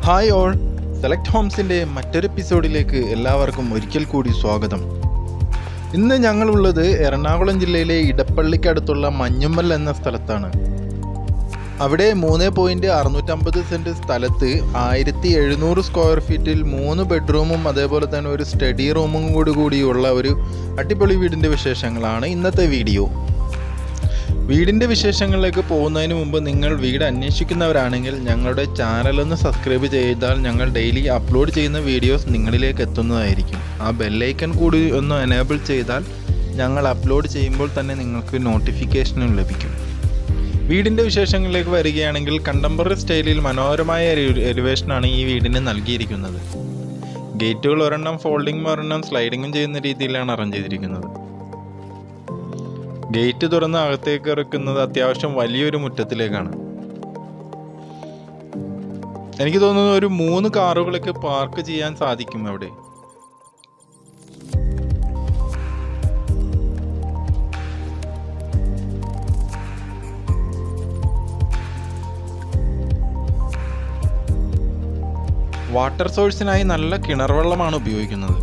hi all select ഹോംസിൻ്റെ മറ്റൊരു എപ്പിസോഡിലേക്ക് എല്ലാവർക്കും ഒരിക്കൽ കൂടി സ്വാഗതം ഇന്ന് ഞങ്ങളുള്ളത് എറണാകുളം ജില്ലയിലെ ഇടപ്പള്ളിക്കടുത്തുള്ള മഞ്ഞുമ്മൽ എന്ന സ്ഥലത്താണ് അവിടെ മൂന്ന് പോയിൻറ്റ് അറുന്നൂറ്റമ്പത് സെൻറ്റ് സ്ഥലത്ത് ആയിരത്തി എഴുന്നൂറ് സ്ക്വയർ ഫീറ്റിൽ മൂന്ന് ബെഡ്റൂമും അതേപോലെ തന്നെ ഒരു സ്റ്റഡി റൂമും കൂടി കൂടിയുള്ള ഒരു അടിപൊളി വീടിൻ്റെ വിശേഷങ്ങളാണ് ഇന്നത്തെ വീഡിയോ വീടിൻ്റെ വിശേഷങ്ങളിലേക്ക് പോകുന്നതിന് മുമ്പ് നിങ്ങൾ വീട് അന്വേഷിക്കുന്നവരാണെങ്കിൽ ഞങ്ങളുടെ ചാനൽ ഒന്ന് സബ്സ്ക്രൈബ് ചെയ്താൽ ഞങ്ങൾ ഡെയിലി അപ്ലോഡ് ചെയ്യുന്ന വീഡിയോസ് നിങ്ങളിലേക്ക് എത്തുന്നതായിരിക്കും ആ ബെല്ലൈക്കൺ കൂടി ഒന്ന് എനേബിൾ ചെയ്താൽ ഞങ്ങൾ അപ്ലോഡ് ചെയ്യുമ്പോൾ തന്നെ നിങ്ങൾക്ക് നോട്ടിഫിക്കേഷനും ലഭിക്കും വീടിൻ്റെ വിശേഷങ്ങളിലേക്ക് വരികയാണെങ്കിൽ കണ്ടംപററി സ്റ്റൈലിൽ മനോഹരമായ ഒരു എലിവേഷനാണ് ഈ വീടിന് നൽകിയിരിക്കുന്നത് ഗേറ്റുകൾ ഒരെണ്ണം ഫോൾഡിങ്ങും ഒരെണ്ണം സ്ലൈഡിങ്ങും ചെയ്യുന്ന രീതിയിലാണ് അറേഞ്ച് ചെയ്തിരിക്കുന്നത് ഗേറ്റ് തുറന്ന് അകത്തേക്ക് ഇറക്കുന്നത് അത്യാവശ്യം വലിയൊരു മുറ്റത്തിലേക്കാണ് എനിക്ക് തോന്നുന്നു ഒരു മൂന്ന് കാറുകളൊക്കെ പാർക്ക് ചെയ്യാൻ സാധിക്കും അവിടെ വാട്ടർ സോഴ്സിനായി നല്ല കിണർ വെള്ളമാണ് ഉപയോഗിക്കുന്നത്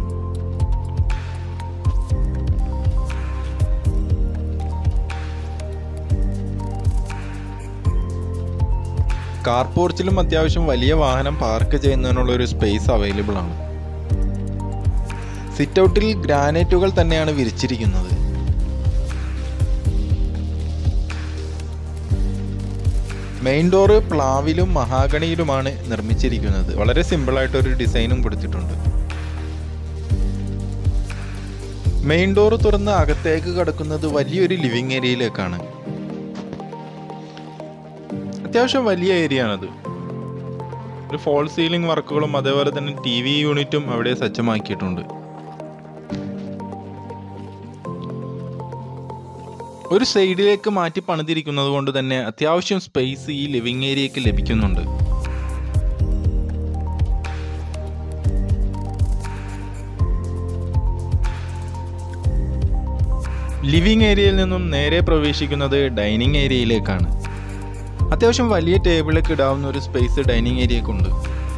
കാർ പോർച്ചിലും അത്യാവശ്യം വലിയ വാഹനം പാർക്ക് ചെയ്യുന്നതിനുള്ള ഒരു സ്പേസ് അവൈലബിൾ ആണ് സിറ്റ് ഔട്ടിൽ ഗ്രാനൈറ്റുകൾ തന്നെയാണ് വിരിച്ചിരിക്കുന്നത് മെയിൻ ഡോറ് പ്ലാവിലും മഹാഗണിയിലുമാണ് നിർമ്മിച്ചിരിക്കുന്നത് വളരെ സിമ്പിളായിട്ടൊരു ഡിസൈനും കൊടുത്തിട്ടുണ്ട് മെയിൻ ഡോറ് തുറന്ന് അകത്തേക്ക് കടക്കുന്നത് വലിയൊരു ലിവിങ് ഏരിയയിലേക്കാണ് അത്യാവശ്യം വലിയ ഏരിയ ആണത് ഒരു ഫോൾ സീലിംഗ് വർക്കുകളും അതേപോലെ തന്നെ ടി വി യൂണിറ്റും അവിടെ സജ്ജമാക്കിയിട്ടുണ്ട് ഒരു സൈഡിലേക്ക് മാറ്റി പണിതിരിക്കുന്നത് കൊണ്ട് തന്നെ അത്യാവശ്യം സ്പേസ് ഈ ലിവിങ് ഏരിയക്ക് ലഭിക്കുന്നുണ്ട് ലിവിങ് ഏരിയയിൽ നിന്നും നേരെ പ്രവേശിക്കുന്നത് ഡൈനിങ് ഏരിയയിലേക്കാണ് അത്യാവശ്യം വലിയ ടേബിളൊക്കെ ഇടാവുന്ന ഒരു സ്പേസ് ഡൈനിങ് ഏരിയക്കുണ്ട്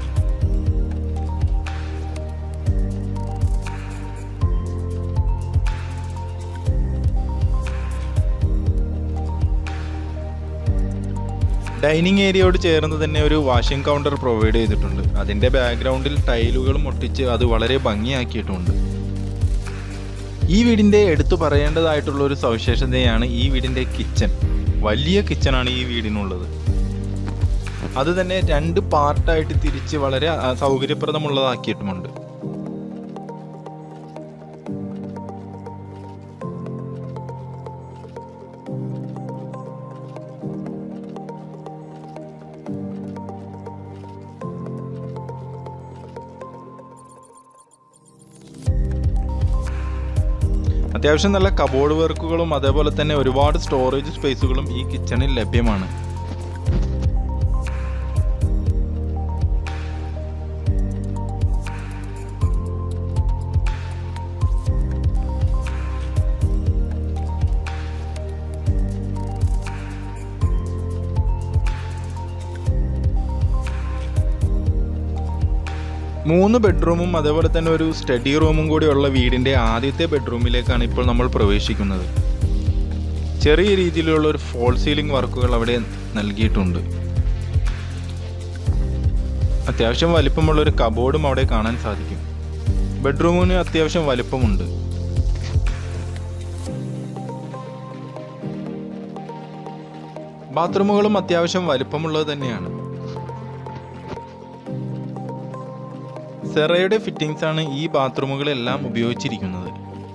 ഡൈനിങ് ഏരിയയോട് ചേർന്ന് തന്നെ ഒരു വാഷിംഗ് കൗണ്ടർ പ്രൊവൈഡ് ചെയ്തിട്ടുണ്ട് അതിൻ്റെ ബാക്ക്ഗ്രൗണ്ടിൽ ടൈലുകളും ഒട്ടിച്ച് അത് വളരെ ഭംഗിയാക്കിയിട്ടുണ്ട് ഈ വീടിൻ്റെ എടുത്തു പറയേണ്ടതായിട്ടുള്ള ഒരു സവിശേഷതയാണ് ഈ വീടിൻ്റെ കിച്ചൺ വലിയ കിച്ചണാണ് ഈ വീടിനുള്ളത് അത് തന്നെ രണ്ട് പാർട്ടായിട്ട് തിരിച്ച് വളരെ സൗകര്യപ്രദമുള്ളതാക്കിയിട്ടുമുണ്ട് അത്യാവശ്യം നല്ല കബോർഡ് വർക്കുകളും അതേപോലെ തന്നെ ഒരുപാട് സ്റ്റോറേജ് സ്പേസുകളും ഈ കിച്ചണിൽ ലഭ്യമാണ് മൂന്ന് ബെഡ്റൂമും അതേപോലെ തന്നെ ഒരു സ്റ്റഡി റൂമും കൂടിയുള്ള വീടിൻ്റെ ആദ്യത്തെ ബെഡ്റൂമിലേക്കാണ് ഇപ്പോൾ നമ്മൾ പ്രവേശിക്കുന്നത് ചെറിയ രീതിയിലുള്ള ഒരു ഫോൾ സീലിംഗ് വർക്കുകൾ അവിടെ നൽകിയിട്ടുണ്ട് അത്യാവശ്യം വലിപ്പമുള്ള ഒരു കബോർഡും അവിടെ കാണാൻ സാധിക്കും ബെഡ്റൂമിന് അത്യാവശ്യം വലിപ്പമുണ്ട് ബാത്റൂമുകളും അത്യാവശ്യം വലിപ്പമുള്ളത് തന്നെയാണ് സെറയുടെ ഫിറ്റിംഗ്സ് ആണ് ഈ ബാത്റൂമുകളെല്ലാം ഉപയോഗിച്ചിരിക്കുന്നത്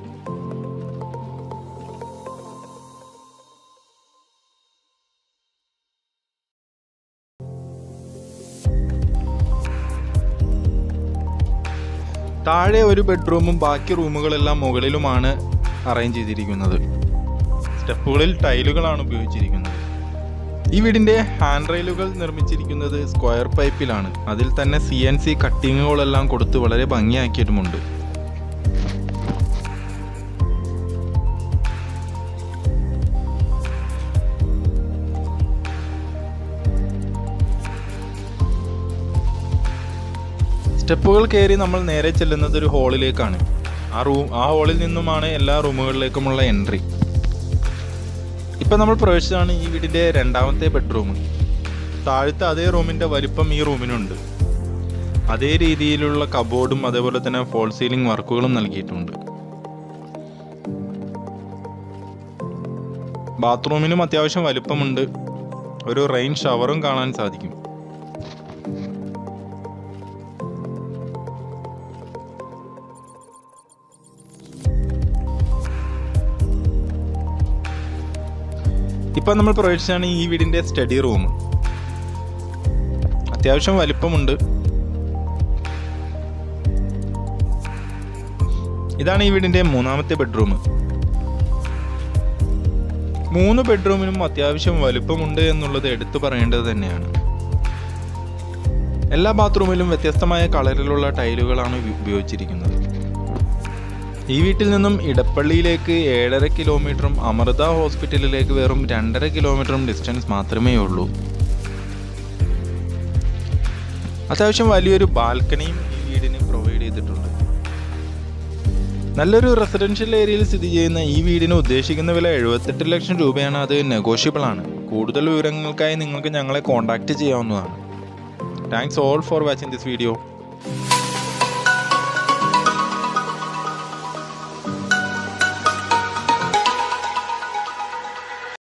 താഴെ ഒരു ബെഡ്റൂമും ബാക്കി റൂമുകളെല്ലാം മുകളിലുമാണ് അറേഞ്ച് ചെയ്തിരിക്കുന്നത് സ്റ്റെപ്പുകളിൽ ടൈലുകളാണ് ഉപയോഗിച്ചിരിക്കുന്നത് ഈ വീടിന്റെ ഹാൻഡ് റെയിലുകൾ നിർമ്മിച്ചിരിക്കുന്നത് സ്ക്വയർ പൈപ്പിലാണ് അതിൽ തന്നെ സി എൻ സി കട്ടിങ്ങുകളെല്ലാം കൊടുത്ത് വളരെ ഭംഗിയാക്കിയിട്ടുമുണ്ട് സ്റ്റെപ്പുകൾ കയറി നമ്മൾ നേരെ ചെല്ലുന്നത് ഒരു ഹാളിലേക്കാണ് ആ റൂം ആ ഹാളിൽ നിന്നുമാണ് എല്ലാ റൂമുകളിലേക്കുമുള്ള എൻട്രി ഇപ്പം നമ്മൾ പ്രവേശിച്ചതാണ് ഈ വീടിൻ്റെ രണ്ടാമത്തെ ബെഡ്റൂം താഴത്തെ അതേ റൂമിൻ്റെ വലിപ്പം ഈ റൂമിനുണ്ട് അതേ രീതിയിലുള്ള കബോർഡും അതേപോലെ തന്നെ ഫോൾ സീലിംഗ് വർക്കുകളും നൽകിയിട്ടുണ്ട് ബാത്റൂമിനും അത്യാവശ്യം വലിപ്പമുണ്ട് ഒരു റെയിൻ ഷവറും കാണാൻ സാധിക്കും ഇപ്പം നമ്മൾ പ്രവേശിച്ചാണ് ഈ വീടിൻ്റെ സ്റ്റഡി റൂം അത്യാവശ്യം വലിപ്പമുണ്ട് ഇതാണ് ഈ വീടിൻ്റെ മൂന്നാമത്തെ ബെഡ്റൂം മൂന്ന് ബെഡ്റൂമിനും അത്യാവശ്യം വലുപ്പമുണ്ട് എന്നുള്ളത് എടുത്തു പറയേണ്ടത് തന്നെയാണ് എല്ലാ ബാത്റൂമിലും വ്യത്യസ്തമായ കളറിലുള്ള ടൈലുകളാണ് ഉപ- ഉപയോഗിച്ചിരിക്കുന്നത് ഈ വീട്ടിൽ നിന്നും ഇടപ്പള്ളിയിലേക്ക് ഏഴര കിലോമീറ്ററും അമൃത ഹോസ്പിറ്റലിലേക്ക് വെറും രണ്ടര കിലോമീറ്ററും ഡിസ്റ്റൻസ് മാത്രമേ ഉള്ളൂ അത്യാവശ്യം വലിയൊരു ബാൽക്കണിയും ഈ വീടിന് പ്രൊവൈഡ് ചെയ്തിട്ടുണ്ട് നല്ലൊരു റെസിഡൻഷ്യൽ ഏരിയയിൽ സ്ഥിതി ചെയ്യുന്ന ഈ വീടിന് ഉദ്ദേശിക്കുന്ന വില എഴുപത്തെട്ട് ലക്ഷം രൂപയാണ് അത് നെഗോഷ്യബിൾ ആണ് കൂടുതൽ വിവരങ്ങൾക്കായി നിങ്ങൾക്ക് ഞങ്ങളെ കോൺടാക്റ്റ് ചെയ്യാവുന്നതാണ് thanks all for watching this video